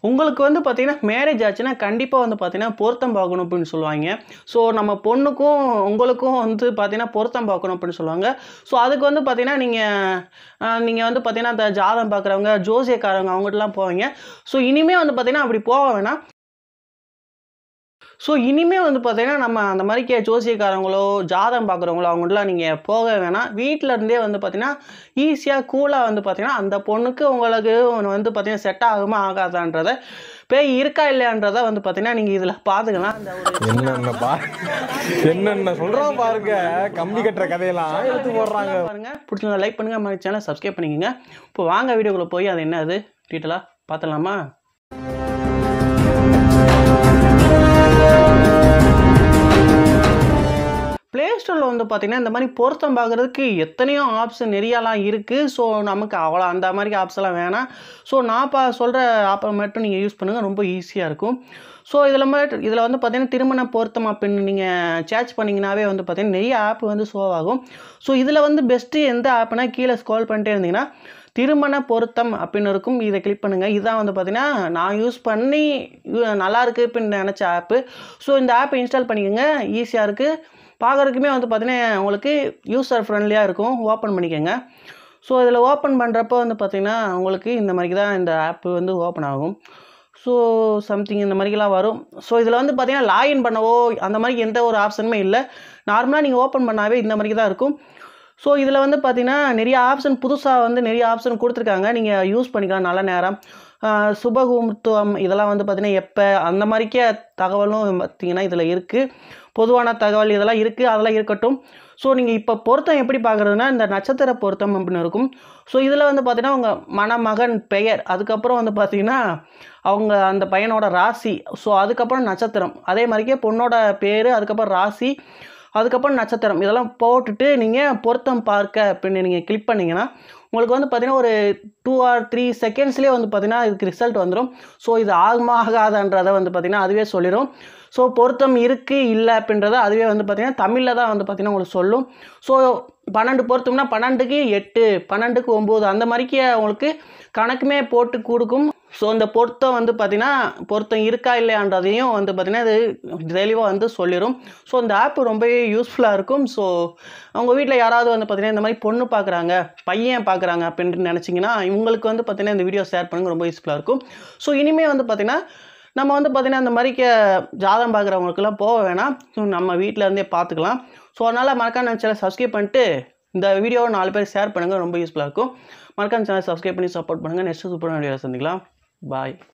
உங்களுக்கு வந்து பார்த்தீங்கன்னா மேரேஜ் ஆச்சுன்னா கண்டிப்பாக வந்து பார்த்தீங்கன்னா பொருத்தம் பார்க்கணும் அப்படின்னு சொல்லுவாங்க ஸோ நம்ம பொண்ணுக்கும் உங்களுக்கும் வந்து பார்த்தீங்கன்னா பொருத்தம் பார்க்கணும் அப்படின்னு சொல்லுவாங்க ஸோ அதுக்கு வந்து பார்த்தீங்கன்னா நீங்கள் நீங்கள் வந்து பார்த்தீங்கன்னா அந்த ஜாதகம் பார்க்குறவங்க ஜோசியக்காரவங்க அவங்ககிட்டலாம் போவீங்க ஸோ இனிமேல் வந்து பார்த்தீங்கன்னா அப்படி போக வேணாம் ஸோ இனிமேல் வந்து பார்த்தீங்கன்னா நம்ம அந்த மாதிரி கே ஜோசியக்காரங்களோ ஜாதகம் பார்க்குறவங்களோ அவங்களாம் நீங்கள் போக வேணாம் வீட்டில் இருந்தே வந்து பார்த்தீங்கன்னா ஈஸியாக கூலாக வந்து பார்த்தீங்கன்னா அந்த பொண்ணுக்கு உங்களுக்கு வந்து பார்த்தீங்கன்னா செட் ஆகுமா ஆகாதான்றத பேய் இருக்கா இல்லையான்றத வந்து பார்த்தீங்கன்னா நீங்கள் இதில் பார்த்துக்கலாம் அந்த ஒரு என்னென்ன பா என்னென்ன சொல்றோம் பாருங்க கம்பி கட்டுற கதையெல்லாம் எடுத்து போடுறாங்க பாருங்க பிடிச்சிருந்தா லைக் பண்ணுங்க மாதிரி சேனல் சப்ஸ்கிரைப் பண்ணிக்கோங்க இப்போ வாங்க வீடியோக்குள்ள போய் அது என்ன அது டீட்டெயிலாக பார்த்துடலாமா ப்ளே ஸ்டோரில் வந்து பார்த்தீங்கன்னா இந்த மாதிரி பொருத்தம் பார்க்குறதுக்கு எத்தனையோ ஆப்ஷன் நிறையாலாம் இருக்குது ஸோ நமக்கு அவ்வளோ அந்த மாதிரி ஆப்ஸ்லாம் வேணாம் ஸோ நான் இப்போ சொல்கிற ஆப்பை மட்டும் நீங்கள் யூஸ் பண்ணுங்கள் ரொம்ப ஈஸியாக இருக்கும் ஸோ இதில் மட்டும் இதில் வந்து பார்த்தீங்கன்னா திருமண பொருத்தம் அப்படின்னு நீங்கள் சேர்ச் பண்ணிங்கனாவே வந்து பார்த்தீங்கன்னா நிறைய ஆப் வந்து ஷோ ஆகும் ஸோ இதில் வந்து பெஸ்ட்டு எந்த ஆப்னா கீழே ஸ்க்ரோல் பண்ணிட்டே இருந்தீங்கன்னா திருமண பொருத்தம் அப்படின்னு இருக்கும் இதை கிளிக் பண்ணுங்கள் இதுதான் வந்து பார்த்தீங்கன்னா நான் யூஸ் பண்ணி யூ- நல்லா இருக்கு அப்படின்னு நினச்ச ஆப்பு ஸோ இந்த ஆப்பை இன்ஸ்டால் பண்ணிக்கோங்க ஈஸியாக இருக்குது பார்க்குறதுக்குமே வந்து பார்த்தீங்கன்னா உங்களுக்கு யூசர் ஃப்ரெண்ட்லியாக இருக்கும் ஓப்பன் பண்ணிக்கோங்க ஸோ இதில் ஓப்பன் பண்ணுறப்போ வந்து பார்த்தீங்கன்னா உங்களுக்கு இந்த மாதிரி தான் இந்த ஆப்பு வந்து ஓப்பன் ஆகும் ஸோ சம்திங் இந்த மாதிரிலாம் வரும் ஸோ இதில் வந்து பார்த்தீங்கன்னா லாகின் பண்ணவோ அந்த மாதிரி எந்த ஒரு ஆப்ஷனுமே இல்லை நார்மலாக நீங்கள் ஓப்பன் பண்ணாவே இந்த மாதிரி தான் இருக்கும் ஸோ இதில் வந்து பார்த்தீங்கன்னா நிறைய ஆப்ஷன் புதுசாக வந்து நிறைய ஆப்ஷன் கொடுத்துருக்காங்க நீங்கள் யூஸ் பண்ணிக்கலாம் நல்ல நேரம் ஆஹ் சுபகுமுத்துவம் இதெல்லாம் வந்து பார்த்தீங்கன்னா எப்போ அந்த மாதிரிக்கே தகவலும் பார்த்தீங்கன்னா இதில் இருக்குது பொதுவான தகவல் இதெல்லாம் இருக்குது அதெல்லாம் இருக்கட்டும் ஸோ நீங்கள் இப்போ பொருத்தம் எப்படி பார்க்குறதுனா இந்த நட்சத்திர பொருத்தம் அப்படின்னு இருக்கும் ஸோ இதில் வந்து பார்த்தீங்கன்னா உங்கள் மணமகன் பெயர் அதுக்கப்புறம் வந்து பார்த்தீங்கன்னா அவங்க அந்த பையனோட ராசி ஸோ அதுக்கப்புறம் நட்சத்திரம் அதே மாதிரிக்கே பொண்ணோட பேர் அதுக்கப்புறம் ராசி அதுக்கப்புறம் நட்சத்திரம் இதெல்லாம் போட்டுட்டு நீங்கள் பொருத்தம் பார்க்க அப்படின்னு நீங்கள் கிளிக் பண்ணிங்கன்னா உங்களுக்கு வந்து பார்த்தீங்கன்னா ஒரு டூ ஆர் த்ரீ செகண்ட்ஸ்லேயே வந்து பார்த்தீங்கன்னா இதுக்கு ரிசல்ட் வந்துடும் ஸோ இது ஆகுமா ஆகாதான்றதை வந்து பார்த்தீங்கன்னா அதுவே சொல்லிடும் ஸோ பொருத்தம் இருக்குது இல்லை அப்படின்றத அதுவே வந்து பார்த்தீங்கன்னா தமிழில் தான் வந்து பார்த்தீங்கன்னா உங்களுக்கு சொல்லும் ஸோ பன்னெண்டு பொருத்தம்னா பன்னெண்டுக்கு எட்டு பன்னெண்டுக்கு ஒம்பது அந்த மாதிரிக்கு உங்களுக்கு கணக்குமே போட்டு கொடுக்கும் ஸோ இந்த பொருத்தம் வந்து பார்த்தீங்கன்னா பொருத்தம் இருக்கா இல்லையான்றதையும் வந்து பார்த்தீங்கன்னா இது தெளிவாக வந்து சொல்லிடும் ஸோ இந்த ஆப் ரொம்பவே யூஸ்ஃபுல்லாக இருக்கும் ஸோ அவங்க வீட்டில் யாராவது வந்து பார்த்தீங்கன்னா இந்த மாதிரி பொண்ணு பார்க்குறாங்க பையன் பார்க்குறாங்க அப்படின்ட்டு நினச்சிங்கன்னா இவங்களுக்கு வந்து பார்த்தீங்கன்னா இந்த வீடியோ ஷேர் பண்ணுங்க ரொம்ப யூஸ்ஃபுல்லாக இருக்கும் ஸோ இனிமேல் வந்து பார்த்தீங்கன்னா நம்ம வந்து பார்த்தீங்கன்னா இந்த மாதிரிக்கு ஜாதகம் பார்க்குறவங்களுக்குலாம் போக வேணாம் ஸோ நம்ம வீட்டில் இருந்தே பார்த்துக்கலாம் ஸோ அதனால் மறக்காம சேனல் சப்ஸ்கிரைப் பண்ணிட்டு இந்த வீடியோவை நாலு பேர் ஷேர் பண்ணுங்கள் ரொம்ப யூஸ்ஃபுல்லாக இருக்கும் மறக்காம சேனல் சப்ஸ்கிரைப் பண்ணி சப்போர்ட் பண்ணுங்கள் நெக்ஸ்ட் சூப்பரான வீடியோ சந்திக்கலாம் பாய்